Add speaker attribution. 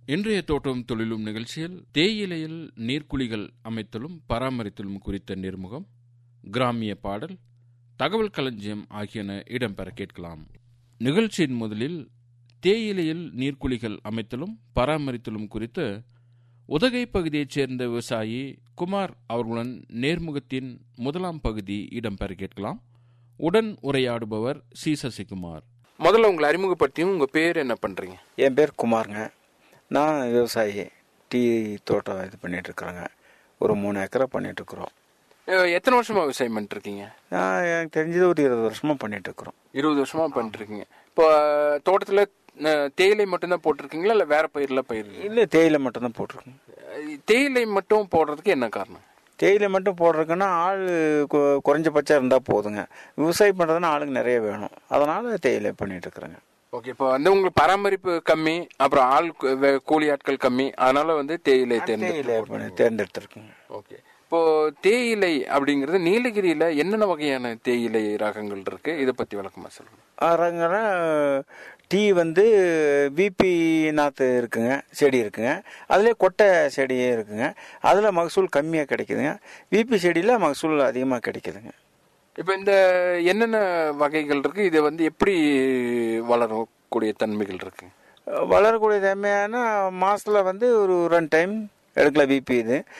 Speaker 1: இன்றைய தோட்டம் தொழிலும் நிகழ்ச்சியில் தேயிலையில் நீர்க்குழிகள் அமைத்தலும் பராமரித்தலும் குறித்த நேர்முகம் கிராமிய பாடல் தகவல் களஞ்சியம் ஆகியன இடம்பெற கேட்கலாம் நிகழ்ச்சியின் முதலில் தேயிலையில் நீர்க்குழிகள் அமைத்தலும் பராமரித்தலும் குறித்து உதகை பகுதியைச் சேர்ந்த விவசாயி குமார் அவர்களுடன் நேர்முகத்தின் முதலாம் பகுதி இடம்பெற கேட்கலாம் உடன் உரையாடுபவர் சி சசிகுமார் முதல்ல உங்களை அறிமுகப்படுத்தியும் உங்க பேர் என்ன பண்றீங்க
Speaker 2: என் பேர் குமாருங்க நான் விவசாயி டீ தோட்டம் இது பண்ணிட்டு இருக்கிறேங்க ஒரு மூணு ஏக்கரை பண்ணிட்டு இருக்கிறோம்
Speaker 1: அஹ் எத்தனை வருஷமா விவசாயம் பண்ணிட்டு இருக்கீங்க
Speaker 2: நான் எனக்கு தெரிஞ்சது ஒரு இருபது வருஷமா பண்ணிட்டு இருக்கிறோம்
Speaker 1: இருபது வருஷமா பண்ணிட்டு இருக்கீங்க இப்போ அஹ், தோட்டத்துல அஹ், தேயிலை மட்டும்தான் போட்டிருக்கீங்களா இல்ல வேற பயிரெல்லாம் பயிர்
Speaker 2: இல்லை தேயிலை மட்டும் தான் போட்டிருக்கோங்க
Speaker 1: தேயிலை மட்டும் போடுறதுக்கு என்ன காரணம்
Speaker 2: தேயிலை மட்டும் போடுறதுக்குன்னா ஆள் கு- குறைஞ்சபட்சம் இருந்தால் போதுங்க விவசாயம் பண்ணுறதுன்னா ஆளுங்க நிறைய வேணும் அதனால் தேயிலை பண்ணிட்டு இருக்கிறேங்க
Speaker 1: ஓகே இப்போ வந்து உங்களுக்கு பராமரிப்பு கம்மி அப்புறம் ஆள் கு- வே- கூலி ஆட்கள் கம்மி அதனால வந்து தேயிலை
Speaker 2: தேயிலை
Speaker 1: தேர்ந்தெடுத்து
Speaker 2: பண்ணி தேர்ந்தெடுத்துருக்குங்க
Speaker 1: ஓகே இப்போ தேயிலை அப்படிங்கிறது நீலகிரியில என்னென்ன வகையான தேயிலை ரகங்கள் இருக்கு இதை பத்தி விளக்கமா சொல்லுங்க
Speaker 2: அரங்கன்னா டீ வந்து பிபி நாற்று இருக்குங்க செடி இருக்குங்க அதுலேயே கொட்டை செடியே இருக்குங்க அதில் மகசூல் கம்மியாக கிடைக்குதுங்க பிபி செடியில் மகசூல் அதிகமாக கிடைக்குதுங்க
Speaker 1: இப்போ இந்த என்னென்ன வகைகள் இருக்கு இது வந்து எப்படி வளரக்கூடிய தன்மைகள் இருக்கு
Speaker 2: வளரக்கூடிய தன்மையான மாதத்தில் வந்து ஒரு ரெண்டு டைம் எடுக்கலாம் பிபி இது